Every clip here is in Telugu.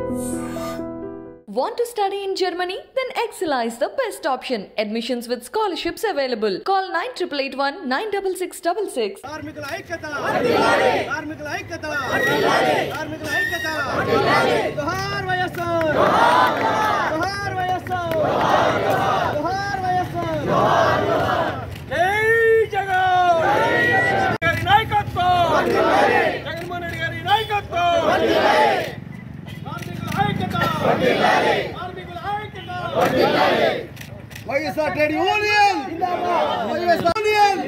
Want to study in Germany? Then Excella is the best option. Admissions with scholarships available. Call 9881 96666. కార్మికుల ఐక్యత కార్మికుల ఐక్యత కార్మికుల ఐక్యత జోహార్ వైఎస్ఆర్ జోహార్ వైఎస్ఆర్ జోహార్ వైఎస్ఆర్ జై జగన్ గారి నాయకత్వం జగన్మోహన్ రెడ్డి గారి నాయకత్వం కార్మికుల ఐక్యత కార్మికుల ఐక్యత YSR trade union YSR union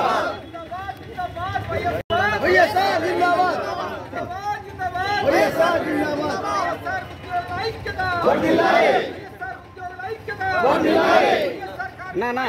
YSR జిందాబాద్ వైఎస్ఆర్ జిందాబాద్ నా నా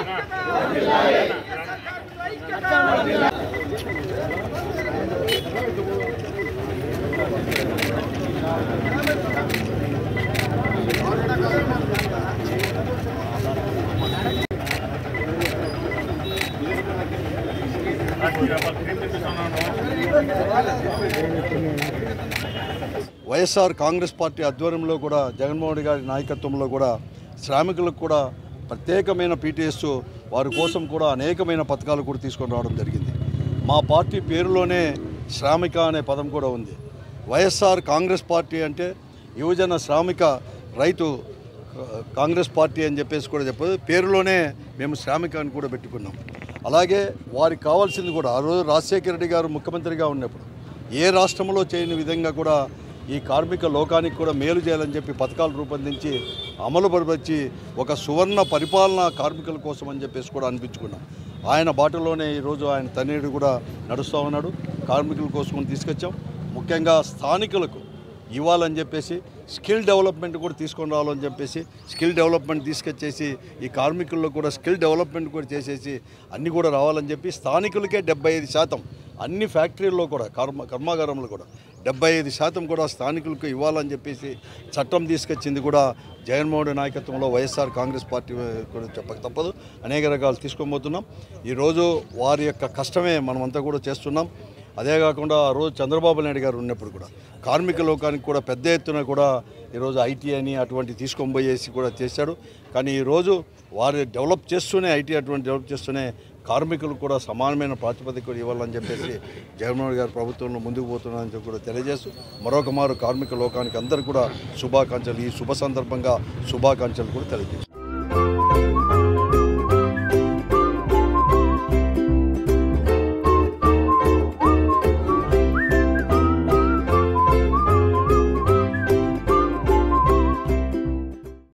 వైఎస్ఆర్ కాంగ్రెస్ పార్టీ ఆధ్వర్యంలో కూడా జగన్మోహన్ రెడ్డి గారి నాయకత్వంలో కూడా శ్రామికులకు కూడా ప్రత్యేకమైన పీటీఎస్ వారి కోసం కూడా అనేకమైన పథకాలు కూడా తీసుకొని రావడం జరిగింది మా పార్టీ పేరులోనే శ్రామిక అనే పదం కూడా ఉంది వైఎస్ఆర్ కాంగ్రెస్ పార్టీ అంటే యువజన శ్రామిక రైతు కాంగ్రెస్ పార్టీ అని చెప్పేసి కూడా చెప్పదు పేరులోనే మేము శ్రామిక అని కూడా పెట్టుకున్నాం అలాగే వారికి కావాల్సింది కూడా ఆ రోజు రాజశేఖర రెడ్డి గారు ముఖ్యమంత్రిగా ఉన్నప్పుడు ఏ రాష్ట్రంలో చేయని విధంగా కూడా ఈ కార్మిక లోకానికి కూడా మేలు చేయాలని చెప్పి పథకాలు రూపొందించి అమలు పరిచి ఒక సువర్ణ పరిపాలన కార్మికుల కోసం అని చెప్పేసి కూడా అనిపించుకున్నాం ఆయన బాటలోనే ఈరోజు ఆయన తనయుడు కూడా నడుస్తూ ఉన్నాడు కార్మికుల కోసం తీసుకొచ్చాం ముఖ్యంగా స్థానికులకు ఇవ్వాలని చెప్పేసి స్కిల్ డెవలప్మెంట్ కూడా తీసుకొని రావాలని చెప్పేసి స్కిల్ డెవలప్మెంట్ తీసుకొచ్చేసి ఈ కార్మికుల్లో కూడా స్కిల్ డెవలప్మెంట్ కూడా చేసేసి అన్నీ కూడా రావాలని చెప్పి స్థానికులకే డెబ్బై ఐదు శాతం అన్ని ఫ్యాక్టరీల్లో కూడా కర్మ కర్మాగారంలో కూడా డెబ్బై ఐదు శాతం కూడా స్థానికులకు ఇవ్వాలని చెప్పేసి చట్టం తీసుకొచ్చింది కూడా జగన్మోహన్ రెడ్డి నాయకత్వంలో వైఎస్ఆర్ కాంగ్రెస్ పార్టీ కూడా చెప్పక తప్పదు అనేక రకాలు తీసుకోబోతున్నాం ఈరోజు వారి యొక్క కష్టమే మనమంతా కూడా చేస్తున్నాం అదే కాకుండా ఆ రోజు చంద్రబాబు నాయుడు గారు ఉన్నప్పుడు కూడా కార్మిక లోకానికి కూడా పెద్ద ఎత్తున కూడా ఈరోజు ఐటీ అని అటువంటి తీసుకొని పోయేసి కూడా చేశాడు కానీ ఈరోజు వారు డెవలప్ చేస్తూనే ఐటీ అటువంటి డెవలప్ చేస్తూనే కార్మికులు కూడా సమానమైన ప్రాతిపదిక కూడా ఇవ్వాలని చెప్పేసి జగన్మోహన్ రెడ్డి గారి ప్రభుత్వంలో ముందుకు పోతున్నారని చెప్పి కూడా తెలియజేస్తూ మరొక మారు కార్మిక లోకానికి అందరికీ కూడా శుభాకాంక్షలు ఈ శుభ సందర్భంగా శుభాకాంక్షలు కూడా తెలియజేస్తాం